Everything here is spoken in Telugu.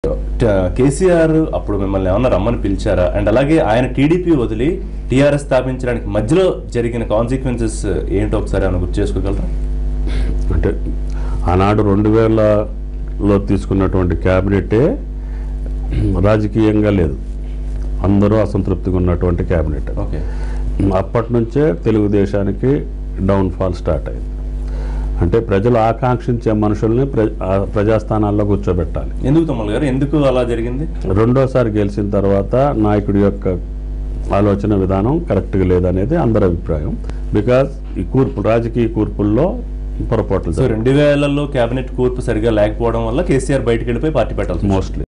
ట- కేసీఆర్ అప్పుడు మిమ్మల్ని ఏమన్నా రమ్మని పిలిచారా అండ్ అలాగే ఆయన టీడీపీ వదిలి టీఆర్ఎస్ స్థాపించడానికి మధ్యలో జరిగిన కాన్సిక్వెన్సెస్ ఏంటో ఒకసారి ఏమైనా గుర్తు చేసుకోగలరా అంటే ఆనాడు రెండు వేలలో తీసుకున్నటువంటి క్యాబినెటే రాజకీయంగా లేదు అందరూ అసంతృప్తిగా ఉన్నటువంటి క్యాబినెట్ ఓకే అప్పటి నుంచే తెలుగుదేశానికి డౌన్ఫాల్ స్టార్ట్ అయింది అంటే ప్రజలు ఆకాంక్షించే మనుషుల్ని ప్ర ఆ ప్రజాస్థానాల్లో కూర్చోబెట్టాలి ఎందుకు తమ్ముళ్ళు గారు ఎందుకు అలా జరిగింది రెండోసారి గెలిచిన తర్వాత నాయకుడి యొక్క ఆలోచన విధానం కరెక్ట్గా లేదనేది అందరి అభిప్రాయం బికాజ్ ఈ కూర్పు రాజకీయ కూర్పుల్లో పొరపాట్లు సో రెండు వేలలో కేబినెట్ కూర్పు సరిగా లేకపోవడం వల్ల కేసీఆర్ బయటకు వెళ్ళిపోయి పార్టీ పెట్టాల్సి వచ్చింది. మోస్ట్లీ